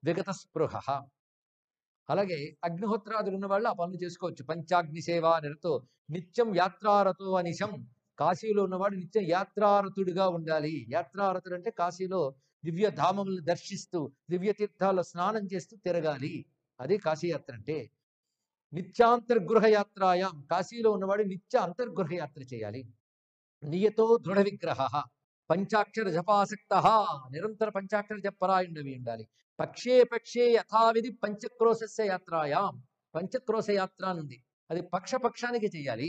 విగత స్పృహ అలాగే అగ్నిహోత్రాదులు ఉన్న వాళ్ళు ఆ పనులు చేసుకోవచ్చు పంచాగ్ని సేవ నిరతో నిత్యం యాత్రారతో అనిశం కాశీలో ఉన్నవాడు నిత్యం యాత్రారతుడిగా ఉండాలి యాత్రారతుడు అంటే కాశీలో దివ్య ధామములను దర్శిస్తూ దివ్య తీర్థాల్లో స్నానం చేస్తూ తిరగాలి అదే కాశీయాత్ర అంటే నిత్యాంతర్గృహ యాత్రాయాం కాశీలో ఉన్నవాడు నిత్య అంతర్గృహ యాత్ర చేయాలి నియతో దృఢ విగ్రహ పంచాక్షర జపాసక్త నిరంతర పంచాక్షర జపరాయుండవి ఉండాలి పక్షే పక్షే యథావిధి పంచక్రోశస్య యాత్రాయాం పంచక్రోశ యాత్ర అనుంది అది పక్ష పక్షానికి చేయాలి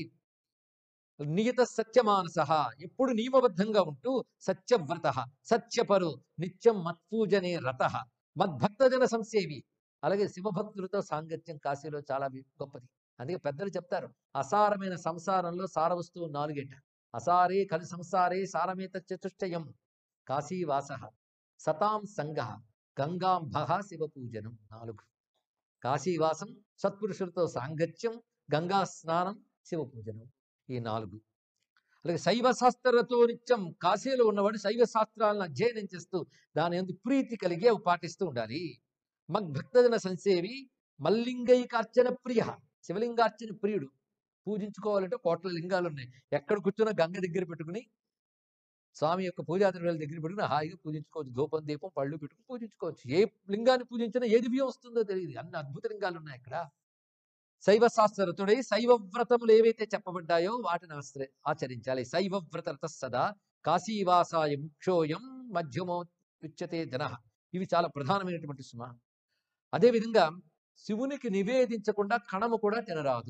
నియత సత్యమానస ఎప్పుడు నియమబద్ధంగా ఉంటూ సత్యవ్రత సత్యపరు నిత్యం మత్పూజనే రత మద్భక్తజన సంసేవి అలాగే శివభక్తులతో సాంగత్యం కాశీలో చాలా వి- గొప్పది అందుకే పెద్దలు చెప్తారు అసారమైన సంసారంలో సారవస్తువు నాలుగేట అసారే కలి సంసారే సారమేత చతుష్టయం కాశీవాస సతాం సంగ గంగాంభ శివ పూజనం నాలుగు కాశీవాసం సత్పురుషులతో సాంగత్యం గంగా స్నానం శివ పూజనం ఈ నాలుగు అలాగే శైవ శాస్త్రతో నిత్యం కాశీలో ఉన్నవాడు శైవ శాస్త్రాలను అధ్యయనం చేస్తూ దాని ఎందు ప్రీతి కలిగి అవి పాటిస్తూ ఉండాలి మగ్భక్తజన సంసేవి మల్లింగైకార్చన ప్రియ శివలింగార్చన ప్రియుడు పూజించుకోవాలంటే కోట్ల లింగాలు ఉన్నాయి ఎక్కడ కూర్చున్నా గంగ దగ్గర పెట్టుకుని స్వామి యొక్క పూజా ద్రవ్యాల దగ్గర పెట్టుకుని హాయిగా పూజించుకోవచ్చు ధూపం దీపం పళ్ళు పెట్టుకుని పూజించుకోవచ్చు ఏ లింగాన్ని పూజించినా ఏ దివ్యం వస్తుందో తెలియదు అన్ని అద్భుత లింగాలు ఉన్నాయి అక్కడ శైవ శాస్త్రతుడై శైవ వ్రతములు ఏవైతే చెప్పబడ్డాయో వాటిని ఆశ్ర ఆచరించాలి శైవ వ్రత సదా కాశీవాసాయ ముక్షోయం మధ్యమో ఉచ్యతే జన ఇవి చాలా ప్రధానమైనటువంటి సుమ అదేవిధంగా శివునికి నివేదించకుండా కణము కూడా తినరాదు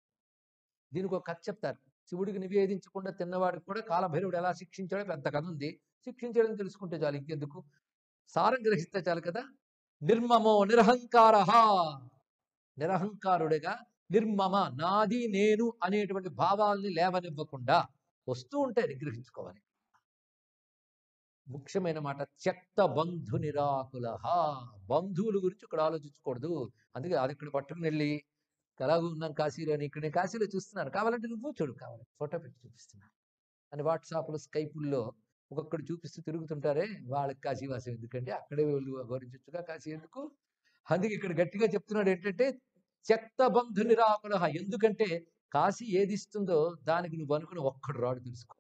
దీనికి ఒక కథ చెప్తారు శివుడికి నివేదించకుండా తిన్నవాడికి కూడా కాలభైరవుడు ఎలా శిక్షించాడో పెద్ద కథ ఉంది శిక్షించడం తెలుసుకుంటే చాలు ఇంకెందుకు సారం గ్రహిస్తే చాలు కదా నిర్మమో నిరహంకార నిరహంకారుడిగా నిర్మమ నాది నేను అనేటువంటి భావాల్ని లేవనివ్వకుండా వస్తూ ఉంటే నిగ్రహించుకోవాలి ముఖ్యమైన మాట త్యక్త బంధు నిరాకుల బంధువుల గురించి ఇక్కడ ఆలోచించకూడదు అందుకే అది ఇక్కడ పట్టుకుని వెళ్ళి ఎలాగూ ఉన్నాం కాశీలో అని ఇక్కడ నేను కాశీలో చూస్తున్నాను కావాలంటే నువ్వు చూడు కావాలి ఫోటో పెట్టి చూపిస్తున్నాను అని వాట్సాప్లో స్కైపుల్లో ఒక్కొక్కడు చూపిస్తూ తిరుగుతుంటారే వాళ్ళకి కాశీవాసం ఎందుకంటే అక్కడే వాళ్ళు గౌరవించచ్చుగా కాశీ ఎందుకు అందుకే ఇక్కడ గట్టిగా చెప్తున్నాడు ఏంటంటే త్యక్త బంధు నిరాకుల ఎందుకంటే కాశీ ఏది ఇస్తుందో దానికి నువ్వు అనుకుని ఒక్కడు రాడు తెలుసుకో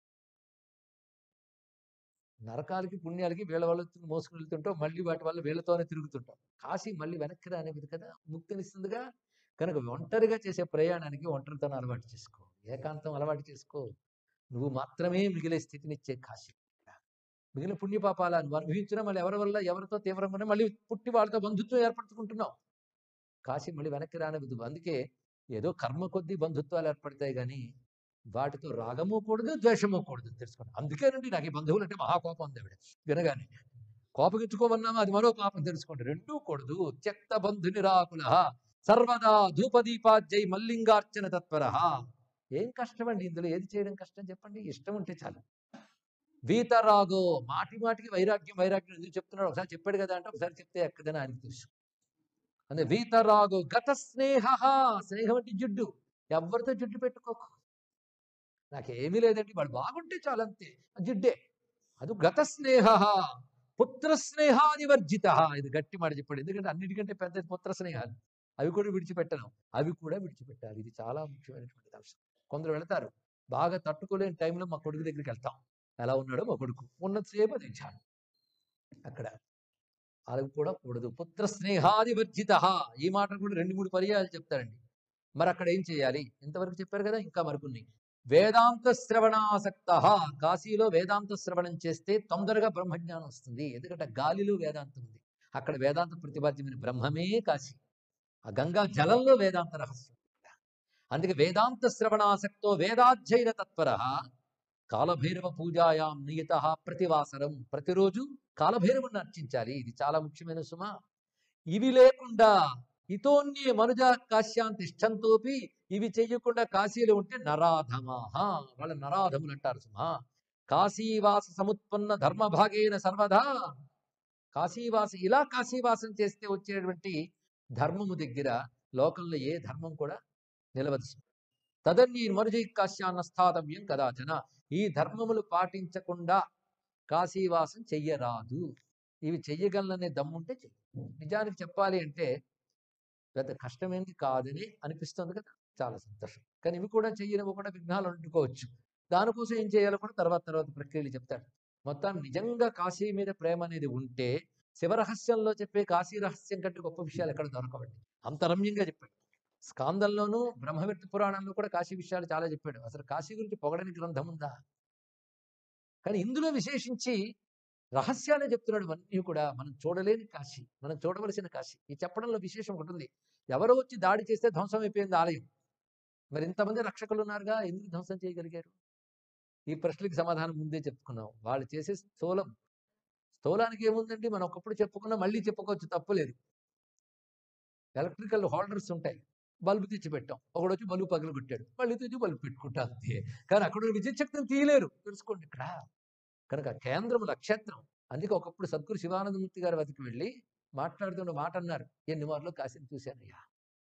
నరకాలకి పుణ్యాలకి వీళ్ళ వాళ్ళతో మోసుకుని వెళ్తుంటావు మళ్ళీ వాటి వల్ల వీళ్ళతోనే తిరుగుతుంటావు కాశీ మళ్ళీ వెనక్కి రానిది కదా ముక్తినిస్తుందిగా కనుక ఒంటరిగా చేసే ప్రయాణానికి ఒంటరితనం అలవాటు చేసుకో ఏకాంతం అలవాటు చేసుకో నువ్వు మాత్రమే మిగిలే స్థితినిచ్చే కాశీ మిగిలిన పుణ్యపాపాల నువ్వు అనుభవించినా మళ్ళీ ఎవరి వల్ల ఎవరితో తీవ్రంగానే మళ్ళీ పుట్టి వాళ్ళతో బంధుత్వం ఏర్పరచుకుంటున్నావు కాశీ మళ్ళీ వెనక్కి రానివ్వదు అందుకే ఏదో కర్మ కొద్దీ బంధుత్వాలు ఏర్పడతాయి కానీ వాటితో రాగము కూడదు ద్వేషము కూడదు తెలుసుకోండి అందుకేనండి నాకు ఈ బంధువులు అంటే మహాకోపం ఉంది ఆవిడ వినగానే కోపగించుకోమన్నామా అది మరో పాపం తెలుసుకోండి రెండూ కూడదు త్యక్త బంధు నిరాకుల సర్వదా ధూపదీపాజ్యై మల్లింగార్చన తత్పర ఏం కష్టం అండి ఇందులో ఏది చేయడం కష్టం చెప్పండి ఇష్టం ఉంటే చాలు వీతరాగో మాటి మాటికి వైరాగ్యం వైరాగ్యం ఎందుకు చెప్తున్నాడు ఒకసారి చెప్పాడు కదా అంటే ఒకసారి చెప్తే ఎక్కదని ఆయనకు తెలుసు అంటే వీతరాగో గత స్నేహ స్నేహం అంటే జిడ్డు ఎవరితో జిడ్డు పెట్టుకోకు నాకేమీ లేదండి వాడు బాగుంటే చాలు అంతే జిడ్డే అది గత స్నేహ పుత్ర స్నేహాదివర్జిత ఇది గట్టి మాట చెప్పాడు ఎందుకంటే అన్నిటికంటే పెద్ద పుత్ర స్నేహాలు అవి కూడా విడిచిపెట్టను అవి కూడా విడిచిపెట్టాలి ఇది చాలా ముఖ్యమైనటువంటి అంశం కొందరు వెళతారు బాగా తట్టుకోలేని టైంలో మా కొడుకు దగ్గరికి వెళ్తాం ఎలా ఉన్నాడో మా కొడుకు ఉన్నంతసేపు అది చాలు అక్కడ అవి కూడా కూడదు పుత్ర స్నేహాది వర్జిత ఈ మాట కూడా రెండు మూడు పర్యాయాలు చెప్తారండి మరి అక్కడ ఏం చేయాలి ఇంతవరకు చెప్పారు కదా ఇంకా మరికొన్ని వేదాంత శ్రవణాసక్త కాశీలో వేదాంత శ్రవణం చేస్తే తొందరగా బ్రహ్మజ్ఞానం వస్తుంది ఎందుకంటే గాలిలో వేదాంతం ఉంది అక్కడ వేదాంత ప్రతిపాద్యమైన బ్రహ్మమే కాశీ ఆ గంగా జలంలో వేదాంత రహస్యం అందుకే వేదాంత శ్రవణాసక్తో వేదాధ్యయన తత్పర కాలభైరవ పూజాయాం నియత ప్రతివాసరం ప్రతిరోజు కాలభైరవుని అర్చించాలి ఇది చాలా ముఖ్యమైన సుమ ఇవి లేకుండా ఇతోన్యే మనుజ కాశ్యాం తిష్టంతోపి ఇవి చెయ్యకుండా కాశీలో ఉంటే నరాధమాహ వాళ్ళ నరాధములు అంటారు సుమా కాశీవాస సముత్పన్న ధర్మభాగేన సర్వదా కాశీవాస ఇలా కాశీవాసం చేస్తే వచ్చేటువంటి ధర్మము దగ్గర లోకంలో ఏ ధర్మం కూడా నిలవదు సుమా. తదన్యీ మరుజై కాశ్యాన్న స్థాతవ్యం కదాచన ఈ ధర్మములు పాటించకుండా కాశీవాసం చెయ్యరాదు ఇవి చెయ్యగలననే దమ్ముంటే చెయ్యి నిజానికి చెప్పాలి అంటే పెద్ద కష్టమేంది కాదని అనిపిస్తుంది కదా చాలా సంతోషం కానీ ఇవి కూడా చెయ్యనివి కూడా విఘ్నాలు అంటుకోవచ్చు దానికోసం ఏం చేయాలో కూడా తర్వాత తర్వాత ప్రక్రియలు చెప్తాడు మొత్తం నిజంగా కాశీ మీద ప్రేమ అనేది ఉంటే శివరహస్యంలో చెప్పే కాశీ రహస్యం కంటే గొప్ప విషయాలు ఎక్కడ దొరకవండి అంత రమ్యంగా చెప్పాడు స్కాందంలోనూ బ్రహ్మవిత్తు పురాణంలో కూడా కాశీ విషయాలు చాలా చెప్పాడు అసలు కాశీ గురించి పొగడని గ్రంథం ఉందా కానీ ఇందులో విశేషించి రహస్యాలే చెప్తున్నాడు అన్నీ కూడా మనం చూడలేని కాశీ మనం చూడవలసిన కాశీ ఈ చెప్పడంలో విశేషం ఒకటి ఉంది ఎవరో వచ్చి దాడి చేస్తే ధ్వంసం అయిపోయింది ఆలయం మరి ఇంతమంది రక్షకులు ఉన్నారుగా ఎందుకు ధ్వంసం చేయగలిగారు ఈ ప్రశ్నలకు సమాధానం ముందే చెప్పుకున్నాం వాళ్ళు చేసే స్థూలం స్థూలానికి ఏముందండి మనం ఒకప్పుడు చెప్పుకున్నా మళ్ళీ చెప్పుకోవచ్చు తప్పులేదు ఎలక్ట్రికల్ హోల్డర్స్ ఉంటాయి బల్బు తెచ్చి పెట్టాం ఒకడు వచ్చి బల్బు పగలు కొట్టాడు మళ్ళీ తెచ్చి బల్బు పెట్టుకుంటా అంతే కానీ అక్కడ ఉన్న విద్యుత్ శక్తిని తీయలేరు తెలుసుకోండి ఇక్కడ కనుక కేంద్రం నక్షత్రం అందుకే ఒకప్పుడు సద్గురు శివానందమూర్తి గారి వద్దకు వెళ్ళి మాట్లాడుతున్న మాట అన్నారు ఎన్ని మార్లు కాశీని చూశానయ్యా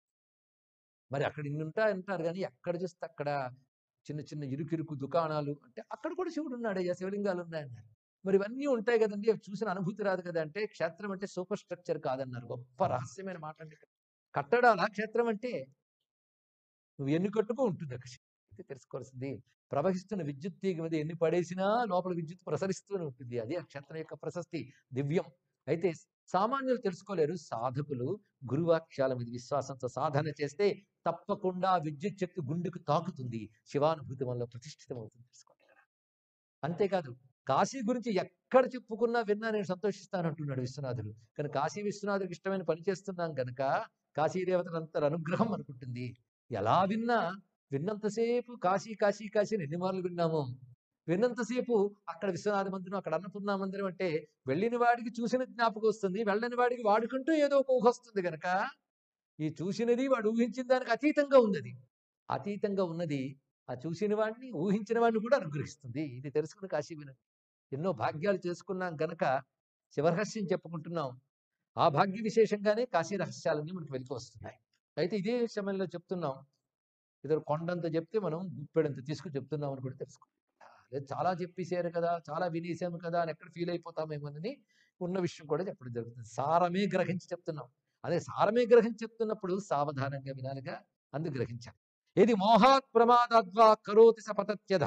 మరి అక్కడ ఇన్ని ఉంటాయి అంటారు కానీ ఎక్కడ చూస్తే అక్కడ చిన్న చిన్న ఇరుకిరుకు దుకాణాలు అంటే అక్కడ కూడా శివుడు ఉన్నాడయ్యా శివలింగాలు ఉన్నాయన్నారు మరి ఇవన్నీ ఉంటాయి కదండి అవి చూసిన అనుభూతి రాదు కదా అంటే క్షేత్రం అంటే సూపర్ స్ట్రక్చర్ కాదన్నారు గొప్ప రహస్యమైన మాట అండి కట్టడాల క్షేత్రం అంటే నువ్వు ఎన్ని కట్టుకో ఉంటుంది అక్కడ ఇది తెలుసుకోవాల్సింది ప్రవహిస్తున్న విద్యుత్ తీగ మీద ఎన్ని పడేసినా లోపల విద్యుత్ ప్రసరిస్తూనే ఉంటుంది అది ఆ క్షేత్రం యొక్క ప్రశస్తి దివ్యం అయితే సామాన్యులు తెలుసుకోలేరు సాధకులు గురువాక్యాల మీద విశ్వాసంతో సాధన చేస్తే తప్పకుండా ఆ విద్యుత్ శక్తి గుండెకు తాకుతుంది శివానుభూతి వల్ల ప్రతిష్ఠితమవుతుంది తెలుసుకోండి కదా. అంతేకాదు కాశీ గురించి ఎక్కడ చెప్పుకున్నా విన్నా నేను సంతోషిస్తానంటున్నాడు విశ్వనాథుడు కానీ కాశీ విశ్వనాథుడికి ఇష్టమైన పని చేస్తున్నాం కనుక కాశీ దేవతలంతర అనుగ్రహం అనుకుంటుంది ఎలా విన్నా విన్నంతసేపు కాశీ కాశీ కాశీ అని ఎన్ని మార్లు విన్నాము విన్నంతసేపు అక్కడ విశ్వనాథ మందిరం అక్కడ అన్నపూర్ణ మందిరం అంటే వెళ్ళిన వాడికి చూసిన జ్ఞాపకం వస్తుంది వెళ్ళని వాడికి వాడుకుంటూ ఏదో ఒక ఊహ వస్తుంది కనుక ఈ చూసినది వాడు ఊహించిన దానికి అతీతంగా ఉన్నది అతీతంగా ఉన్నది ఆ చూసిన వాడిని ఊహించిన వాడిని కూడా అనుగ్రహిస్తుంది ఇది తెలుసుకుని కాశీ వినండి ఎన్నో భాగ్యాలు చేసుకున్నాం గనక శివరహస్యం చెప్పుకుంటున్నాం ఆ భాగ్య విశేషంగానే కాశీ రహస్యాలన్నీ మనకు వెలికి వస్తున్నాయి అయితే ఇదే సమయంలో చెప్తున్నాం ఇద్దరు కొండంత చెప్తే మనం గుప్పెడంత తీసుకుని చెప్తున్నాం అని కూడా తెలుసుకోవాలి లేదు చాలా చెప్పేశారు కదా చాలా వినేసాము కదా అని ఎక్కడ ఫీల్ అయిపోతామేమోనని ఉన్న విషయం కూడా చెప్పడం జరుగుతుంది సారమే గ్రహించి చెప్తున్నాం అదే సారమే గ్రహించి చెప్తున్నప్పుడు సావధానంగా వినాలిగా అందు గ్రహించాలి ఇది మోహాత్ ప్రమాదాద్వా కరోతి సపతత్యధ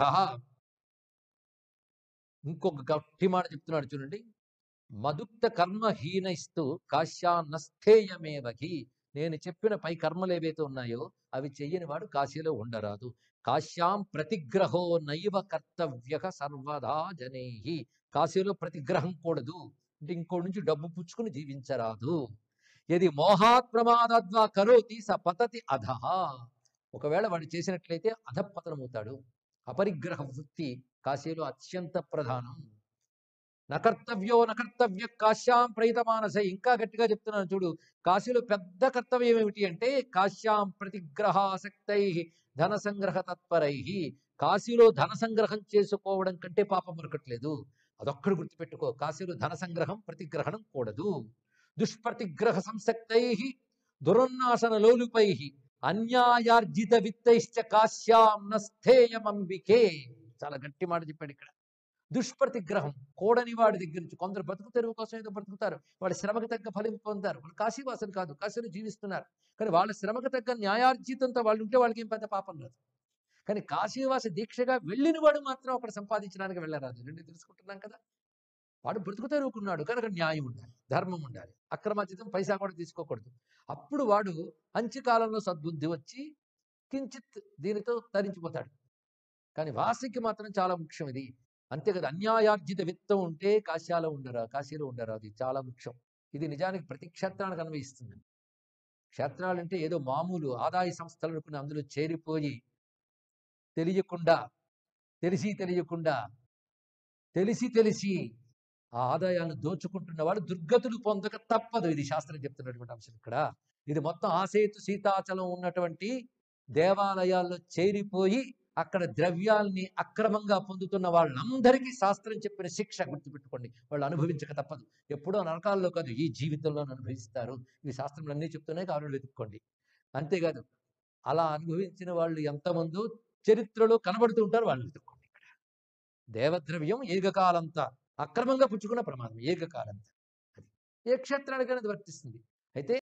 ఇంకొక గట్టి మాట చెప్తున్నాడు చూడండి మదుక్త కర్మహీనైస్తూ కాశ్యాన్నస్థేయమేవహి నేను చెప్పిన పై కర్మలు ఏవైతే ఉన్నాయో అవి చెయ్యని వాడు కాశీలో ఉండరాదు కాశ్యాం ప్రతిగ్రహో నైవ కర్తవ్య సర్వదా జనైహి కాశీలో ప్రతిగ్రహం కూడదు అంటే ఇంకో నుంచి డబ్బు పుచ్చుకుని జీవించరాదు ఇది మోహాత్ ప్రమాదద్వా కరోతి స పతతి అధః ఒకవేళ వాడు చేసినట్లయితే అధపతనమవుతాడు అపరిగ్రహ వృత్తి కాశీలో అత్యంత ప్రధానం నకర్తవ్యో నకర్తవ్య కాశ్యాం ప్రయితమానస ఇంకా గట్టిగా చెప్తున్నాను చూడు కాశీలో పెద్ద కర్తవ్యం ఏమిటి అంటే కాశ్యాం ప్రతిగ్రహాసక్తై ధన సంగ్రహ తత్పరై కాశీలో ధన సంగ్రహం చేసుకోవడం కంటే పాపం మరొకట్లేదు అదొక్కడు గుర్తుపెట్టుకో కాశీలో ధన సంగ్రహం ప్రతిగ్రహణం కూడదు దుష్ప్రతిగ్రహ సంసక్తై దురన్నాసన లోలుపై అన్యాయార్జిత విత్తైశ్చ కాశ్యాం నస్థేయమంబికే చాలా గట్టి మాట చెప్పాడు ఇక్కడ దుష్ప్రతిగ్రహం కోడని వాడి దగ్గర నుంచి కొందరు బతుకు తెరువు కోసం ఏదో బ్రతుకుతారు వాళ్ళ శ్రమకు తగ్గ ఫలితం పొందారు వాళ్ళు కాశీవాసులు కాదు కాశీలో జీవిస్తున్నారు కానీ వాళ్ళ శ్రమకు తగ్గ న్యాయార్జితంతో వాళ్ళు ఉంటే వాళ్ళకి ఏం పెద్ద పాపం రాదు కానీ కాశీవాస దీక్షగా వెళ్ళిన వాడు మాత్రం అక్కడ సంపాదించడానికి వెళ్ళరాదు రెండు తెలుసుకుంటున్నాం కదా వాడు బ్రతుకు తెరువుకున్నాడు కనుక న్యాయం ఉండాలి ధర్మం ఉండాలి అక్రమార్జితం పైసా కూడా తీసుకోకూడదు అప్పుడు వాడు అంత్యకాలంలో సద్బుద్ధి వచ్చి కించిత్ దీనితో తరించిపోతాడు కానీ వాసికి మాత్రం చాలా ముఖ్యం ఇది అంతే కదా అన్యాయార్జిత విత్తం ఉంటే కాశ్యాలో ఉండరా కాశీలో ఉండరా అది చాలా ముఖ్యం ఇది నిజానికి ప్రతి క్షేత్రానికి అన్వయిస్తుంది క్షేత్రాలంటే ఏదో మామూలు ఆదాయ సంస్థలు అనుకుని అందులో చేరిపోయి తెలియకుండా తెలిసి తెలియకుండా తెలిసి తెలిసి ఆ ఆదాయాన్ని దోచుకుంటున్న వాడు దుర్గతులు పొందక తప్పదు ఇది శాస్త్రం చెప్తున్నటువంటి అంశం ఇక్కడ ఇది మొత్తం ఆసేతు సీతాచలం ఉన్నటువంటి దేవాలయాల్లో చేరిపోయి అక్కడ ద్రవ్యాల్ని అక్రమంగా పొందుతున్న వాళ్ళందరికీ శాస్త్రం చెప్పిన శిక్ష గుర్తుపెట్టుకోండి వాళ్ళు అనుభవించక తప్పదు ఎప్పుడో నరకాల్లో కాదు ఈ జీవితంలో అనుభవిస్తారు ఈ శాస్త్రంలో అన్నీ చెప్తున్నాయి కావాలి వెతుక్కోండి అంతేకాదు అలా అనుభవించిన వాళ్ళు ఎంతమందో చరిత్రలో కనబడుతూ ఉంటారు వాళ్ళు వెతుక్కోండి ఇక్కడ దేవద్రవ్యం ఏకకాలంతా అక్రమంగా పుచ్చుకున్న ప్రమాదం ఏకకాలంతా అది ఏ క్షేత్రానికైనా అది వర్తిస్తుంది అయితే